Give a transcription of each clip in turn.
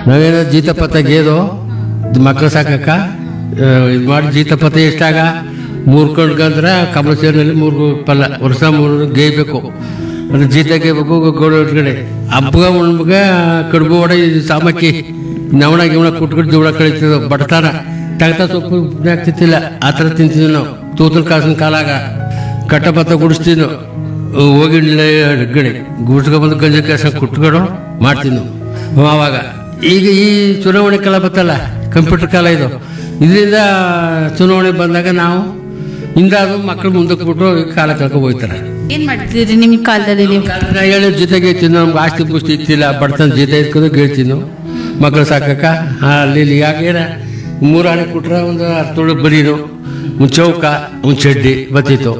ನಾವೇನೋ ಜೀತಪತ ಗೇದು ಮಕ್ಕಳು ಸಾಕಕ್ಕ ಇದು ಮಾಡಿ ಜೀತಪತ ಎಷ್ಟಾಗ ಮೂರು ಕಣ್ಕಂದ್ರೆ ಕಮಲ ಸೇರಿನಲ್ಲಿ ಮೂರು ಪಲ್ಲ ವರ್ಷ ಮೂರು ಗೇಯ್ಬೇಕು ಅದು ಜೀತ ಗೇಯ್ಬೇಕು ಗೋಡ ಇಟ್ಕಡೆ ಹಬ್ಬಗ ಉಣ್ಬಗ ಕಡುಬು ಒಡೆ ಸಾಮಕ್ಕಿ ನವಣ ಗಿವಣ ಕುಟ್ಕೊಂಡು ಜೀವನ ಕಳೀತಿದ್ವು ಬಡತನ ತಗತ ಸೊಪ್ಪು ಆಗ್ತಿತ್ತಿಲ್ಲ ಆ ಥರ ತಿಂತಿದ್ವಿ ನಾವು ತೂತನ ಕಾಸಿನ ಕಾಲಾಗ ಕಟ್ಟಪತ್ತ ಗುಡಿಸ್ತೀವಿ ನಾವು ಹೋಗಿ ಗಡಿ ಗುಡ್ಸ್ಕೊಬಂದು ಗಂಜಿ ಕೆಲಸ ಕುಟ್ಕೊಂಡು ಮಾಡ್ತೀವಿ ನಾವು ಆವಾಗ ಈಗ ಈ ಚುನಾವಣೆ ಕಾಲ ಬತ್ತಲ್ಲ ಕಂಪ್ಯೂಟರ್ ಕಾಲ ಇದು ಇದರಿಂದ ಚುನಾವಣೆ ಬಂದಾಗ ನಾವು ಹಿಂದಾದ್ರು ಮಕ್ಕಳು ಮುಂದಕ್ಕೆ ಬಿಟ್ಟು ಕಾಲ ಕಳ್ಕೊ ಹೋಗ್ತಾರೆ ಏನ್ ಮಾಡ್ತಿದ್ರಿ ನಿಮ್ ಕಾಲದಲ್ಲಿ ನೀವು ನಾ ಹೇಳಿ ಜೊತೆಗೆ ತಿನ್ನು ನಮ್ಗೆ ಆಸ್ತಿ ಪುಸ್ತಿ ಇತ್ತಿಲ್ಲ ಬಡತನ ಜೊತೆ ಇಟ್ಕೊಂಡು ಗೆಳ್ತೀನಿ ಮಕ್ಕಳು ಸಾಕಕ್ಕ ಅಲ್ಲಿ ಇಲ್ಲಿ ಯಾಕೇನ ಮೂರು ಹಣೆ ಕೊಟ್ರೆ ಒಂದು ಹತ್ತು ಬರೀನು ಒಂದು ಚೌಕ ಒಂದು ಚಡ್ಡಿ ಬತ್ತಿತ್ತು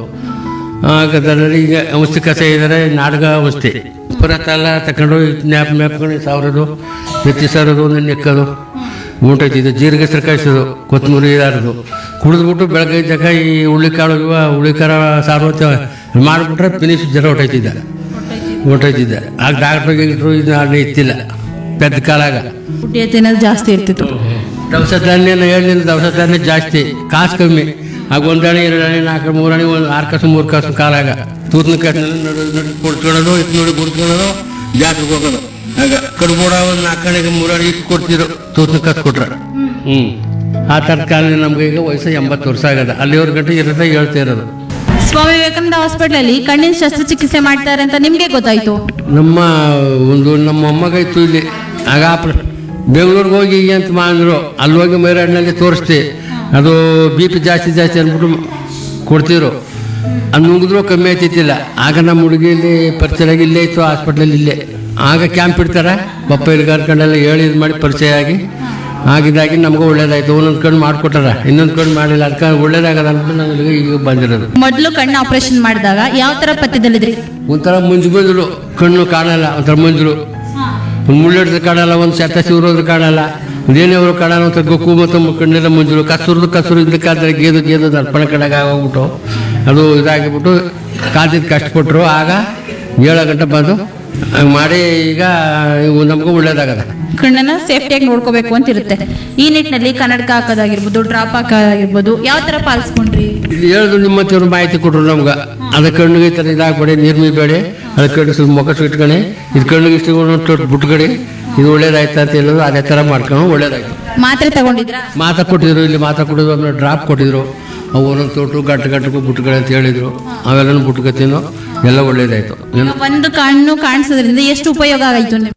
ಹಾಗಾದ್ರೆ ಈಗ ಔಷಧಿ ಕಸ ಇದ್ದಾರೆ ನಾಟಕ ಔಷಧಿ ಪುರತ ಎಲ್ಲ ತಗೊಂಡು ನ್ಯಾಪ್ ಮ್ಯಾಪ್ಕೊಂಡು ಸಾವಿರದು ಎತ್ತಿ ಸಾವಿರದು ಒಂದು ನೆಕ್ಕದು ಉಂಟೈತಿದ್ದು ಜೀರಿಗೆ ಹೆಸರು ಕಾಯಿಸೋದು ಕೊತ್ತಂಬರಿ ಇದಾರದು ಕುಡಿದ್ಬಿಟ್ಟು ಬೆಳಗ್ಗೆ ಇದ್ದಾಗ ಈ ಹುಳ್ಳಿಕಾಳು ಇವ ಹುಳ್ಳಿಕಾರ ಸಾರು ಮಾಡಿಬಿಟ್ರೆ ಫಿನಿಶ್ ಜನ ಹೊಟ್ಟೈತಿದ್ದ ಹೊಟ್ಟೈತಿದ್ದ ಆಗ ಡಾಕ್ಟ್ರು ಗೀಟ್ರು ಇದು ಅಲ್ಲಿ ಇತ್ತಿಲ್ಲ ಪೆದ್ದ ಕಾಲಾಗ ಹುಟ್ಟಿಯ ತಿನ್ನೋದು ಜಾಸ್ತಿ ಇರ್ತಿತ್ತು ದವಸ ಧಾನ್ಯ ಹೇಳಿದ ದವಸ ಧಾನ್ಯ ಜಾಸ್ತಿ ಕಾಸು ಕಮ್ಮಿ ಆಗ ಒಂದು ಅಣಿ ಎರಡು ಅಣಿ ನಾಲ್ಕು ಮೂರು ಅಣಿ ಒಂದು ಆರು ಕಾಸು ಮೂರು ಕಾಸು ಕಾಲಾಗ ತೂತ್ನ ಕಾಸು ನಡು ನಡು ಕೊಡ್ಕೊಳ್ಳೋದು ಇದು ನೋಡಿ ಬಿಡ್ಕೊಳ್ಳೋದು ಜಾತ್ರೆಗೆ ಹೋಗೋದು ಆಗ ಕಡ್ಬೋಡ ಒಂದು ನಾಲ್ಕು ಅಣಿಗೆ ಮೂರು ಅಣಿ ಇಟ್ಟು ಕೊಡ್ತಿದ್ರು ತೂತ್ನ ಕಾಸು ಕೊಟ್ರೆ ಹ್ಞೂ ಆ ಥರದ ಕಾಲ ನಮ್ಗೆ ಈಗ ವಯಸ್ಸು ಎಂಬತ್ತು ವರ್ಷ ಆಗದ ಅಲ್ಲಿವರೆಗೆ ಗಂಟೆ ಇರೋದೇ ಹೇಳ್ತಾ ಇರೋದು ಸ್ವಾಮಿ ವಿವೇಕಾನಂದ ಹಾಸ್ಪಿಟಲ್ ಅಲ್ಲಿ ಕಣ್ಣಿನ ಶಸ್ತ್ರಚಿಕಿತ್ಸೆ ಮಾಡ್ತಾರೆ ಅಂತ ನಿಮ್ಗೆ ಗೊತ್ತಾಯ್ತು ನಮ್ಮ ಒಂದು ನಮ್ಮ ಮೊಮ್ಮಗ ಇತ್ತು ಇಲ್ಲಿ ಆಗ ಆಪ್ರ ಬೆಂಗಳೂರಿಗೆ ಹೋಗಿ ಹೀಗೆ ಅಂತ ಮಾಡಿದ್ರು ಅಲ್ಲಿ ಹೋಗಿ ಮೈರಾಡ್ನಲ್ಲಿ ತೋರಿಸ್ದೆ ಅದು ಬಿ ಪಿ ಜಾಸ್ತಿ ಜಾಸ್ತಿ ಅಂದ್ಬಿಟ್ಟು ಕೊಡ್ತಿದ್ರು ಅದು ನುಂಗಿದ್ರು ಕಮ್ಮಿ ಆಯ್ತಿತ್ತಿಲ್ಲ ಆಗ ನಮ್ಮ ಹುಡುಗಿಯಲ್ಲಿ ಪರಿಚಯ ಆಗಿ ಇಲ್ಲೇ ಇತ್ತು ಹಾಸ್ಪಿಟ್ಲಲ್ಲಿ ಇಲ್ಲೇ ಆಗ ಕ್ಯಾಂಪ್ ಇಡ್ತಾರೆ ಪಪ್ಪ ಇಲ್ಲಿ ಕರ್ಕೊಂಡೆಲ್ಲ ಹೇಳಿ ಇದು ಮಾಡಿ ಪರಿಚಯ ಆಗಿ ಆಗಿದಾಗಿ ನಮಗೂ ಒಳ್ಳೇದಾಯ್ತು ಒಂದೊಂದು ಕಣ್ಣು ಮಾಡಿಕೊಟ್ಟಾರ ಇನ್ನೊಂದು ಕಣ್ಣು ಮಾಡಿಲ್ಲ ಅದಕ್ಕೆ ಒಳ್ಳೇದಾಗದ ಅಂದ್ಬಿಟ್ಟು ನಾನು ಇಲ್ಲಿಗೆ ಈಗ ಬಂದಿರೋದು ಮೊದಲು ಕಣ್ಣು ಆಪರೇಷನ್ ಮಾಡಿದಾಗ ಯಾವ ತರ ಪಥ್ಯದಲ್ಲಿದ್ರಿ ಒಂಥರ ಮುಂಜು ಬಂದ್ರು ಕಣ್ಣು ಕಾಣಲ್ಲ ಒಂಥರ ಮಂಜರು ಒಂದು ಮುಳ್ಳಿಡ್ದು ಕಾಣಲ್ಲ ಒಂದು ಸೆತ ಸಿವ್ರೋದ್ರು ಕಾಣಲ್ಲ ಒಂದೇನೇವ್ರು ಕಾಣಲ್ಲ ಒಂಥರ ಗೊಕ್ಕು ಮತ್ತು ಕಣ್ಣೆಲ್ಲ ಮುಂಜರು ಕಸುರ್ದು ಕಸುರು ಇದಕ್ಕಾದ್ರೆ ಗೇದು ಗೇದು ದರ್ಪಣ ಕಡೆಗೆ ಆಗೋಗ್ಬಿಟ್ಟು ಅದು ಇದಾಗಿಬಿಟ್ಟು ಕಾದಿದ್ದು ಕಷ್ಟಪಟ್ಟರು ಆಗ ಏಳು ಗಂಟೆ ಬಂದು ಹಂಗ್ ಮಾಡಿ ಈಗ ಇವು ನಮಗೂ ಒಳ್ಳೇದಾಗದ ಕಣ್ಣನ್ನ ಸೇಫ್ಟಿಯಾಗಿ ನೋಡ್ಕೋಬೇಕು ಅಂತ ಇರುತ್ತೆ ಈ ನಿಟ್ಟಿನಲ್ಲಿ ಕನ್ನಡಕ ಹಾಕೋದಾಗಿರ್ಬೋದು ಡ್ರಾಪ್ ಹಾಕೋದಾಗಿರ್ಬೋದು ಯಾವ ತರ ಪಾಲಿಸ್ಕೊಂಡ್ರಿ ಇಲ್ಲಿ ಹೇಳಿದ್ರು ನಿಮ್ಮ ಹತ್ರ ಮಾಹಿತಿ ಕೊಟ್ರು ನಮ್ಗೆ ಅದ ಕಣ್ಣಿಗೆ ಈ ಥರ ಇದಾಗಬೇಡಿ ನೀರು ಮೀಬೇಡಿ ಅದ ಕಣ್ಣು ಸ್ವಲ್ಪ ಮುಖ ಇಟ್ಕೊಳ್ಳಿ ಇದು ಕಣ್ಣಿಗೆ ಇಷ್ಟು ತೊಟ್ಟು ಬಿಟ್ಕೊಡಿ ಇದು ಒಳ್ಳೇದಾಯ್ತು ಅಂತ ಹೇಳಿದ್ರು ಅದೇ ಥರ ಮಾಡ್ಕೊಂಡು ಒಳ್ಳೇದಾಯ್ತು ಮಾತ್ರೆ ತಗೊಂಡಿದ್ರ ಮಾತಾ ಕೊಟ್ಟಿದ್ರು ಇಲ್ಲಿ ಮಾತಾ ಕೊಟ್ಟಿದ್ರು ಆಮೇಲೆ ಡ್ರಾಪ್ ಕೊಟ್ಟಿದ್ರು ಅವು ಒಂದೊಂದು ತೊಟ್ಟು ಗಂಟು ಗಂಟೆಗೂ ಬುಟ್ಗಳು ಅಂತ ಹೇಳಿದ್ರು ಅವೆಲ್ಲನೂ ಬುಟ್ಕೊತೀನೋ ಎಲ್ಲ ಒಳ್ಳೇದಾಯ್ತು ಏನು ಒಂದು ಕಣ್ಣು ಕಾಣಿಸೋದ್ರಿಂದ ಎಷ್ಟು ಉಪಯೋಗ ಆಯ್ತು ನಿಮ್ಗೆ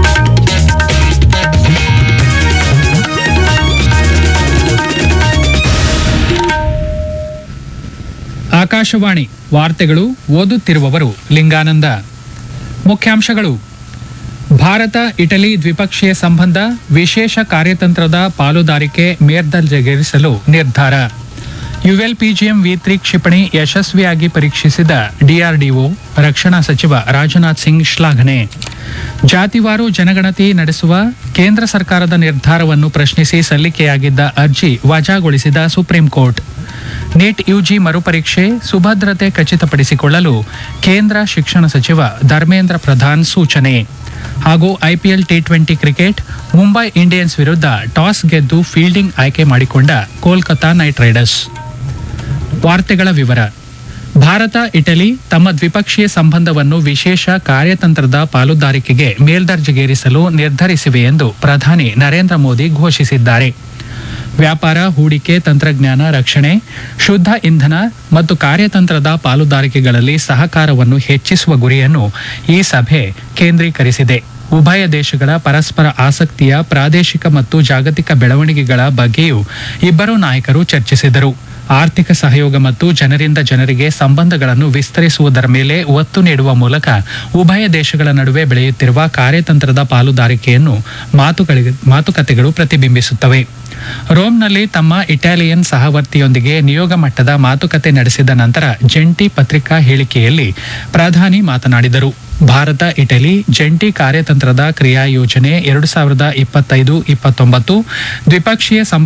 ಆಕಾಶವಾಣಿ ವಾರ್ತೆಗಳು ಓದುತ್ತಿರುವವರು ಲಿಂಗಾನಂದ ಮುಖ್ಯಾಂಶಗಳು ಭಾರತ ಇಟಲಿ ದ್ವಿಪಕ್ಷೀಯ ಸಂಬಂಧ ವಿಶೇಷ ಕಾರ್ಯತಂತ್ರದ ಪಾಲುದಾರಿಕೆ ಮೇಲ್ದರ್ಜೆಗೇರಿಸಲು ನಿರ್ಧಾರ ಯುಎಲ್ಪಿಜಿಎಂ ವಿ ತ್ರಿ ಕ್ಷಿಪಣಿ ಯಶಸ್ವಿಯಾಗಿ ಪರೀಕ್ಷಿಸಿದ ಡಿಆರ್ಡಿಒ ರಕ್ಷಣಾ ಸಚಿವ ರಾಜನಾಥ್ ಸಿಂಗ್ ಶ್ಲಾಘನೆ ಜಾತಿವಾರು ಜನಗಣತಿ ನಡೆಸುವ ಕೇಂದ್ರ ಸರ್ಕಾರದ ನಿರ್ಧಾರವನ್ನು ಪ್ರಶ್ನಿಸಿ ಸಲ್ಲಿಕೆಯಾಗಿದ್ದ ಅರ್ಜಿ ವಜಾಗೊಳಿಸಿದ ಸುಪ್ರೀಂ ಕೋರ್ಟ್ ನೀಟ್ ಯುಜಿ ಮರುಪರೀಕ್ಷೆ ಸುಭದ್ರತೆ ಖಚಿತಪಡಿಸಿಕೊಳ್ಳಲು ಕೇಂದ್ರ ಶಿಕ್ಷಣ ಸಚಿವ ಧರ್ಮೇಂದ್ರ ಪ್ರಧಾನ್ ಸೂಚನೆ ಹಾಗೂ IPL T twenty cricket Mumbai Indians ವಿರುದ್ಧ ಟಾಸ್ ಗೆದ್ದು ಫೀಲ್ಡಿಂಗ್ ಆಯ್ಕೆ ಮಾಡಿಕೊಂಡ ಕೋಲ್ಕತಾ ನೈಟ್ ರೈಡರ್ಸ್ ವಾರ್ತೆಗಳ ವಿವರ ಭಾರತ ಇಟಲಿ ತಮ್ಮ ದ್ವಿಪಕ್ಷೀಯ ಸಂಬಂಧವನ್ನು ವಿಶೇಷ ಕಾರ್ಯತಂತ್ರದ ಪಾಲುದಾರಿಕೆಗೆ ಮೇಲ್ದರ್ಜೆಗೇರಿಸಲು ನಿರ್ಧರಿಸಿವೆ ಎಂದು ಪ್ರಧಾನಿ ನರೇಂದ್ರ ಮೋದಿ ಘೋಷಿಸಿದ್ದಾರೆ ವ್ಯಾಪಾರ ಹೂಡಿಕೆ ತಂತ್ರಜ್ಞಾನ ರಕ್ಷಣೆ ಶುದ್ಧ ಇಂಧನ ಮತ್ತು ಕಾರ್ಯತಂತ್ರದ ಪಾಲುದಾರಿಕೆಗಳಲ್ಲಿ ಸಹಕಾರವನ್ನು ಹೆಚ್ಚಿಸುವ ಗುರಿಯನ್ನು ಈ ಸಭೆ ಕೇಂದ್ರೀಕರಿಸಿದೆ ಉಭಯ ದೇಶಗಳ ಪರಸ್ಪರ ಆಸಕ್ತಿಯ ಪ್ರಾದೇಶಿಕ ಮತ್ತು ಜಾಗತಿಕ ಬೆಳವಣಿಗೆಗಳ ಬಗ್ಗೆಯೂ ಇಬ್ಬರೂ ನಾಯಕರು ಚರ್ಚಿಸಿದರು ಆರ್ಥಿಕ ಸಹಯೋಗ ಮತ್ತು ಜನರಿಂದ ಜನರಿಗೆ ಸಂಬಂಧಗಳನ್ನು ವಿಸ್ತರಿಸುವುದರ ಮೇಲೆ ಒತ್ತು ನೀಡುವ ಮೂಲಕ ಉಭಯ ದೇಶಗಳ ನಡುವೆ ಬೆಳೆಯುತ್ತಿರುವ ಕಾರ್ಯತಂತ್ರದ ಪಾಲುದಾರಿಕೆಯನ್ನು ಮಾತುಗಳಿಗೆ ಮಾತುಕತೆಗಳು ಪ್ರತಿಬಿಂಬಿಸುತ್ತವೆ ರೋಮ್ನಲ್ಲಿ ತಮ್ಮ ಇಟಾಲಿಯನ್ ಸಹವರ್ತಿಯೊಂದಿಗೆ ನಿಯೋಗ ಮಟ್ಟದ ಮಾತುಕತೆ ನಡೆಸಿದ ನಂತರ ಜಂಟಿ ಪತ್ರಿಕಾ ಹೇಳಿಕೆಯಲ್ಲಿ ಪ್ರಧಾನಿ ಮಾತನಾಡಿದರು ಭಾರತ ಇಟಲಿ ಜಂಟಿ ಕಾರ್ಯತಂತ್ರದ ಕ್ರಿಯಾ ಯೋಜನೆ ಎರಡು ಸಾವಿರದ ಇಪ್ಪತ್ತೈದು ಇಪ್ಪತ್ತೊಂಬತ್ತು ದ್ವಿಪಕ್ಷೀಯ ಸಂಬ